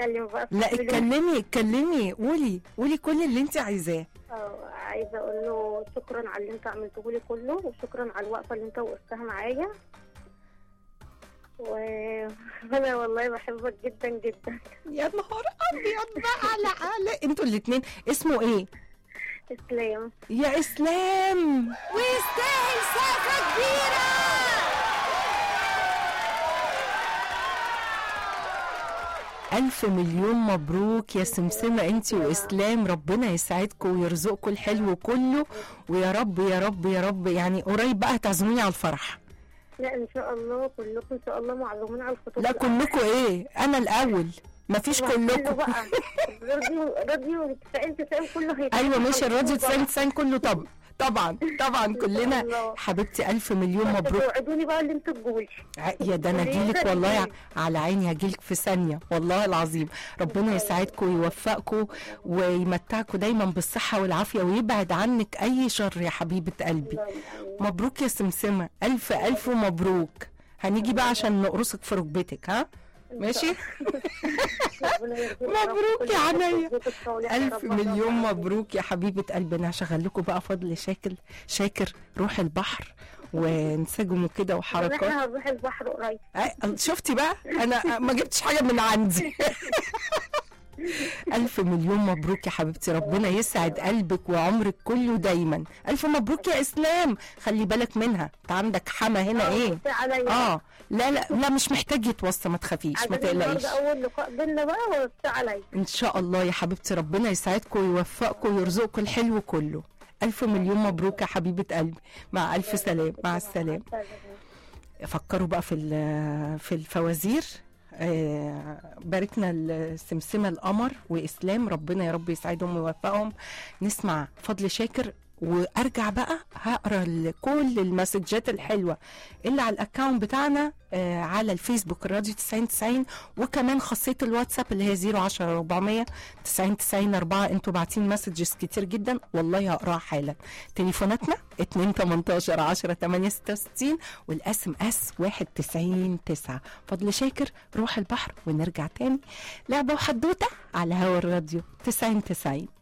اتكلم بقى لا في الفيديو. اتكلمي اتكلمي قولي قولي كل اللي انت عايزاه اه عايزه اقول له شكرا على اللي انت عملته لي كله وشكرا على الوقفه اللي انت وقفتها معايا و... وانا والله بحبك جدا جدا يا نهار ابيض بقى على على انتوا الاثنين اسمه ايه اسلام يا اسلام ويستاهل سقفة كبيرة ألف مليون مبروك يا سمسمة أنت وإسلام ربنا يسعدكم ويرزقكم الحلو كله ويا رب يا رب يا رب يعني قريب بقى تعزموني على الفرح لا ان شاء الله كلكم ان شاء الله معلومين على الخطوط لا كلكم إيه أنا الأول مفيش كله كلكم بقى راديو راديو 90 90 كله هيبقى أيوة ماشي الراديو بقى. 90 90 كله طبعا طبعا طبعا كلنا الله. حبيبتي ألف مليون بس مبروك توعدوني بقى اللي انت تقولي ع- يا ده انا اجيلك والله ع- على عيني هجيلك في ثانيه والله العظيم ربنا يسعدكم ويوفقكم ويمتعكم دايما بالصحه والعافيه ويبعد عنك اي شر يا حبيبه قلبي مبروك يا سمسمه الف الف مبروك هنيجي بقى عشان نقرصك في ركبتك ها ماشي مبروك يا عينيا. ألف مليون مبروك يا حبيبة قلبنا هشغل لكم بقى فضل شاكر شاكر روح البحر وانسجموا كده وحركات احنا هنروح البحر قريب أي- شفتي بقى انا ما جبتش حاجه من عندي ألف مليون مبروك يا حبيبتي ربنا يسعد قلبك وعمرك كله دايما ألف مبروك يا إسلام خلي بالك منها أنت عندك حما هنا إيه عليا آه لا لا لا مش محتاج يتوصى ما تخافيش ما عايزين تقلقيش النهارده اول لقاء بينا بقى وبتاع عليا إن شاء الله يا حبيبتي ربنا يسعدكم ويوفقكم ويرزقكم الحلو كله ألف مليون مبروك يا حبيبة قلبي مع ألف سلام مع السلامة فكروا بقى في ال- في الفوازير آه، باركنا السمسمه القمر واسلام ربنا يا رب يسعدهم ويوفقهم نسمع فضل شاكر وارجع بقى هقرا ال- كل المسجات الحلوه اللي على الاكونت بتاعنا آه، على الفيسبوك الراديو 90 90 وكمان خاصيه الواتساب اللي هي 010 400 90 90 4 انتوا باعتين مسجز كتير جدا والله هقراها حالا تليفوناتنا 2 18 10 8 66 والاس ام اس 1 90 9 فضل شاكر روح البحر ونرجع تاني لعبه وحدوته على هوا الراديو 90 90